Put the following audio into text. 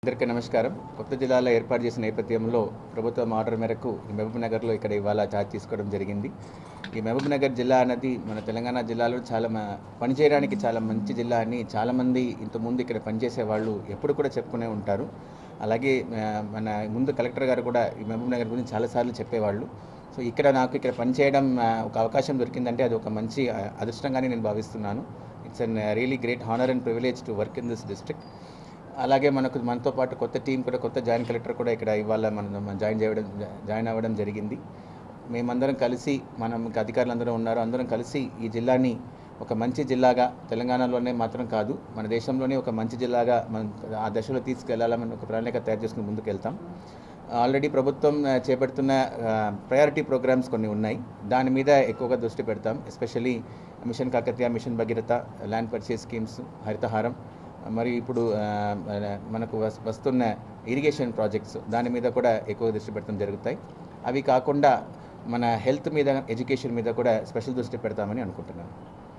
అందరికీ నమస్కారం కొత్త జిల్లాలో ఏర్పాటు చేసిన నేపథ్యంలో ప్రభుత్వం ఆర్డర్ మేరకు ఈ మహబూబ్ నగర్లో ఇక్కడ ఇవాళ ఛార్జ్ తీసుకోవడం జరిగింది ఈ మహబూబ్ నగర్ జిల్లా అన్నది మన తెలంగాణ జిల్లాలో చాలా మ- పనిచేయడానికి చాలా మంచి జిల్లా అని చాలామంది ఇంతకుముందు ఇక్కడ పనిచేసే వాళ్ళు ఎప్పుడు కూడా చెప్పుకునే ఉంటారు అలాగే ఆ, మన ముందు కలెక్టర్ గారు కూడా ఈ మహబూబ్ నగర్ గురించి చాలాసార్లు చెప్పేవాళ్ళు సో ఇక్కడ నాకు ఇక్కడ పనిచేయడం ఆ, ఒక అవకాశం దొరికిందంటే అది ఒక మంచి ఆ, అదృష్టంగానే నేను భావిస్తున్నాను it's an really great honour and privilege to work in this district అలాగే మనకు మనతో పాటు కొత్త టీం కూడా కొత్త జాయింట్ కలెక్టర్ కూడా ఇక్కడ ఇవాళ మనం జాయిన్ చేయడం జాయిన్ అవ్వడం జరిగింది మేమందరం కలిసి మనం ఇంకా అధికారులు ఉన్నారు అందరం కలిసి ఈ జిల్లాని ఒక మంచి జిల్లాగా తెలంగాణలోనే మాత్రం కాదు మన దేశంలోనే ఒక మంచి జిల్లాగా మనం ఆ దశలో తీసుకెళ్లాలని ఒక ప్రణాళిక తయారు చేసుకుని ముందుకు వెళ్తాం ఆల్రెడీ ప్రభుత్వం ఆ, చేపడుతున్న ప్రయారిటీ ప్రోగ్రామ్స్ కొన్ని ఉన్నాయి దాని మీద ఎక్కువగా దృష్టి పెడతాం especially mission Kakatiya mission Bhagiratha land purchase schemes Harithaharam మరియు ఇప్పుడు ఆ, మన- మనకు వస్- వస్తున్న ఇరిగేషన్ ప్రాజెక్ట్స్ దాని మీద కూడా ఎక్కువ దృష్టి పెట్టడం జరుగుతాయి అవి కాకుండా మన హెల్త్ మీద ఎడ్యుకేషన్ మీద కూడా స్పెషల్ దృష్టి పెడతామని అనుకుంటున్నాను